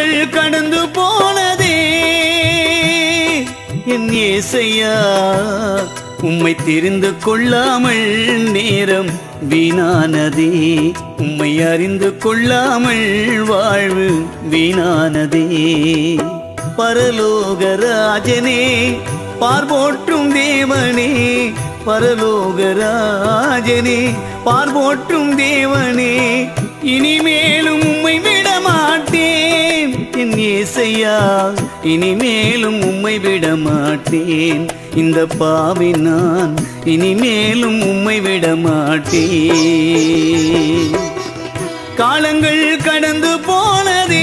காலங்கள் கடந்து போனதே என் ஏசையா உம்மை தெரிந்து கொள்ளாமல் நேரம் வீணானதே உம்மை அறிந்து கொள்ளாமல் வாழ்வு வீணானதே பரலோகராஜனே பார்போற்றும் தேவனே பரலோகராஜனே பார்போற்றும் தேவனே இனிமேலும் உம்மை விட மாட்டேன் என் ஏசையா இனிமேலும் உம்மை விட மாட்டேன் இந்த பாவி நான் இனிமேலும் உம்மை விட மாட்டேன் காலங்கள் கடந்து போனதே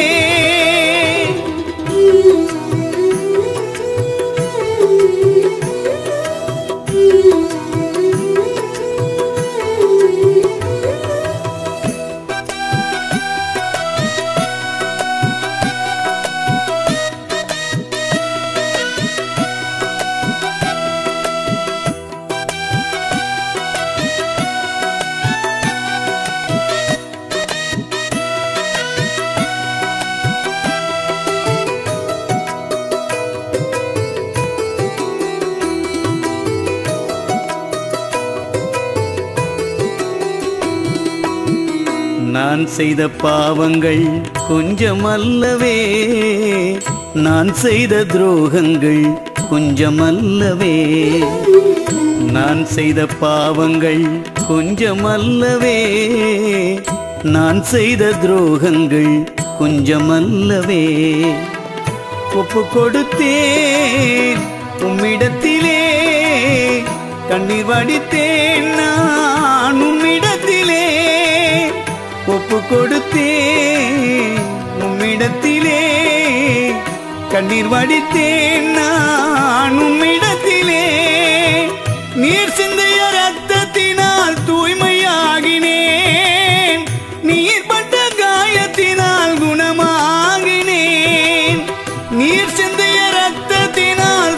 நான் செய்த பாவங்கள் கொஞ்சம் அல்லவே நான் செய்த துரோகங்கள் கொஞ்சம் அல்லவே நான் செய்த பாவங்கள் கொஞ்சம் அல்லவே நான் செய்த துரோகங்கள் கொஞ்சம் அல்லவே ஒப்பு கொடுத்தேன் உம்மிடத்திலே கண்ணீர் வடித்தேன் நான் உம்மிடத்திலே ஒப்பு கொடுத்தேன் உம்மிடத்திலே கண்ணீர் வடித்தேன் நான் உம்மிடத்திலே நீர் சிந்தைய ரத்தத்தினால் தூய்மையாகினேன் நீர் பட்ட காயத்தினால் குணமாகினேன் நீர் சிந்தைய ரத்தத்தினால்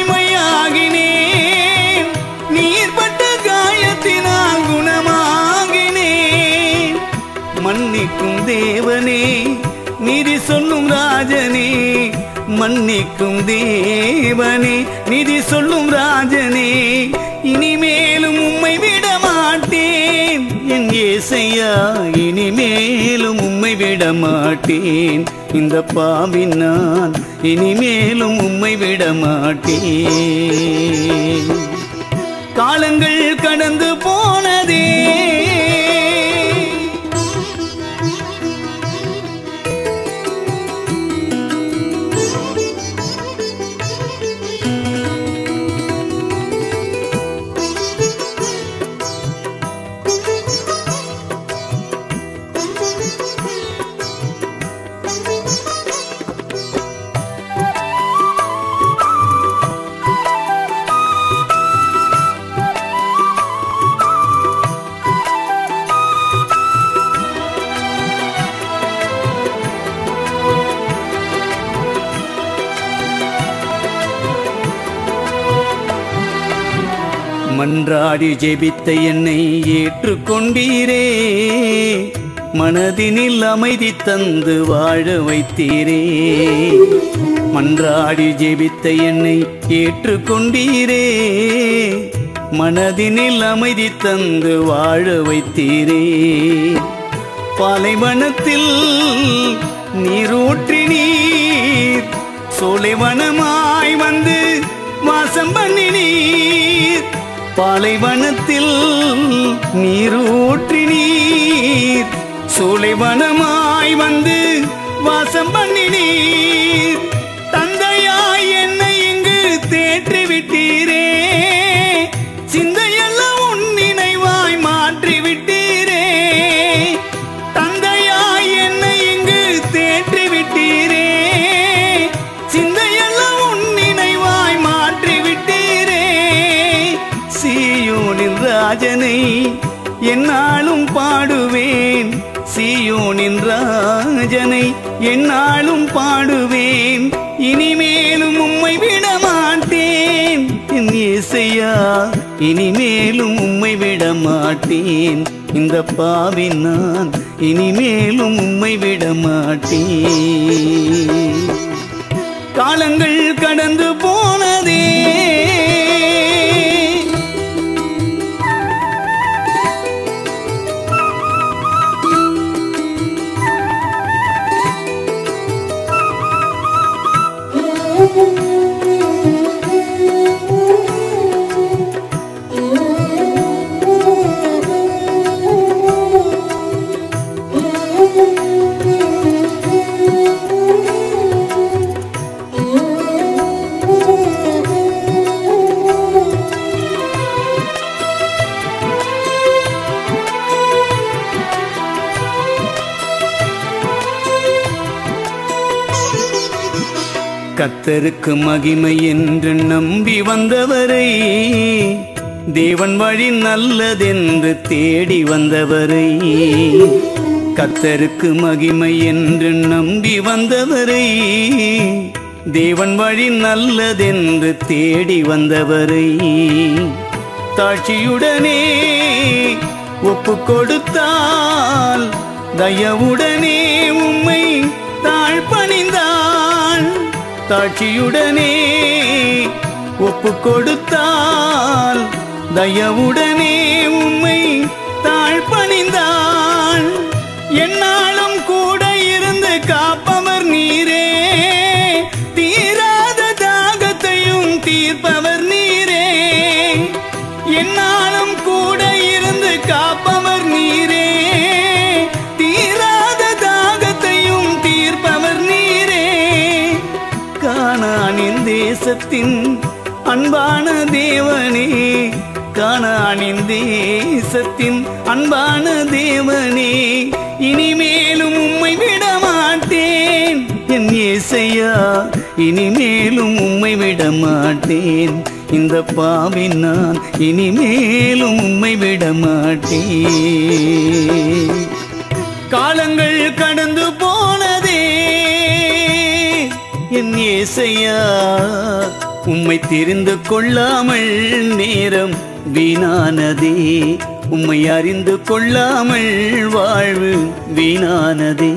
தூய்மையாகினேன் நீர் பட்ட காயத்தினால் குணமாகினேன் மன்னிக்கும் தேவனே நிதி சொல்லும் ராஜனே மன்னிக்கும் தேவனே நிதி சொல்லும் ராஜனே இனிமேலும் உம்மை விட மாட்டேன் என் ஏசையா இனிமேலும் உம்மை விட மாட்டேன் இந்த பாவின் நான் இனிமேலும் உம்மை விட மாட்டேன் காலங்கள் கடந்து போனதே மன்றாடி ஜெபித்த என்னை ஏற்றுக்கொண்டீரே மனதினில் அமைதி தந்து வாழ வைத்தீரே மன்றாடி ஜெபித்த என்னை ஏற்றுக்கொண்டீரே மனதினில் அமைதி தந்து வாழ வைத்தீரே பாலைவனத்தில் நீரூற்றி நீர் சோலைவனமாய் வந்து வாசம் பண்ணினீர் பாலைவனத்தில் நீரூற்றி நீர் சோலைவனமாய் வந்து வாசம் பண்ணினீர் தந்தையாய் என்னை இங்கு தேற்றி விட்டீரே சிந்தையெல்லாம் உன் நினைவாய் மாற்றி விட்டீரே தந்தையாய் என்னை இங்கு தேற்றி விட்டீரே சிந்தையெல்லாம் உன் நினைவாய் மாற்றி விட்டீரே சீயோனின் ராஜனை என்னாலும் பாடுவேன் சீயோனின் ராஜனை என்னாலும் பாடுவேன் இனிமேலும் உம்மை விட மாட்டேன் என் இசையா இனிமேலும் உம்மை விட மாட்டேன் இந்த பாவி நான் இனிமேலும் உம்மை விட மாட்டேன் காலங்கள் கடந்து போனதே கத்தருக்கு மகிமை என்று நம்பி வந்தவரை தேவன் வழி நல்லதென்று தேடி வந்தவரை கத்தருக்கு மகிமை என்று நம்பி வந்தவரை தேவன் வழி நல்லதென்று தேடி வந்தவரை தாட்சியுடனே ஒப்பு கொடுத்தால் தயவுடனே உம்மை தாழ்பணிந்தாள் தாட்சியுடனே ஒப்பு கொடுத்தால் தயவுடனே உம்மை தாழ்பணிந்தாள் என்னாலும் கூட இருந்து காப்பவர் நீரே தீராத தாகத்தையும் தீர்ப்பவர் நீரே என்னாலும் கூட இருந்து காப்பவர் நீரே தீராத தாகத்தையும் தீர்ப்பவர் நீரே காணானின் தேசத்தின் அன்பான தேவனே காணானின் தேசத்தின் அன்பான தேவனே இனிமேலும் உம்மை விட மாட்டேன் என் ஏசையா இனிமேலும் உம்மை விட மாட்டேன் இந்த பாவின் நான் இனிமேலும் உம்மை விட மாட்டேன் காலங்கள் கடந்து போனதே என் ஏசையா உம்மை தெரிந்து கொள்ளாமல் நேரம் வீணானதே உம்மை அறிந்து கொள்ளாமல் வாழ்வு வீணானதே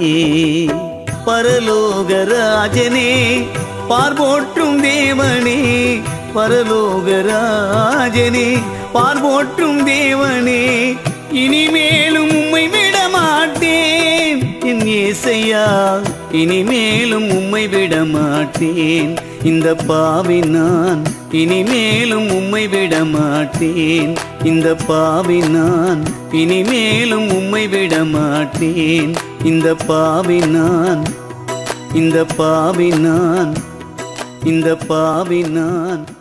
பரலோக ராஜனே பார்போற்றும் தேவனே பரலோக ராஜனே பார்போற்றும் தேவனே இனிமேலும் உம்மை விட மாட்டேன் என் ஏசையா இனிமேலும் உம்மை விட மாட்டேன் இந்த பாவி நான் இனிமேலும் உம்மை விட மாட்டேன் இந்த பாவி நான் இனிமேலும் உம்மை விட மாட்டேன் இந்த பாவி நான் இந்த பாவி நான் இந்த பாவி நான்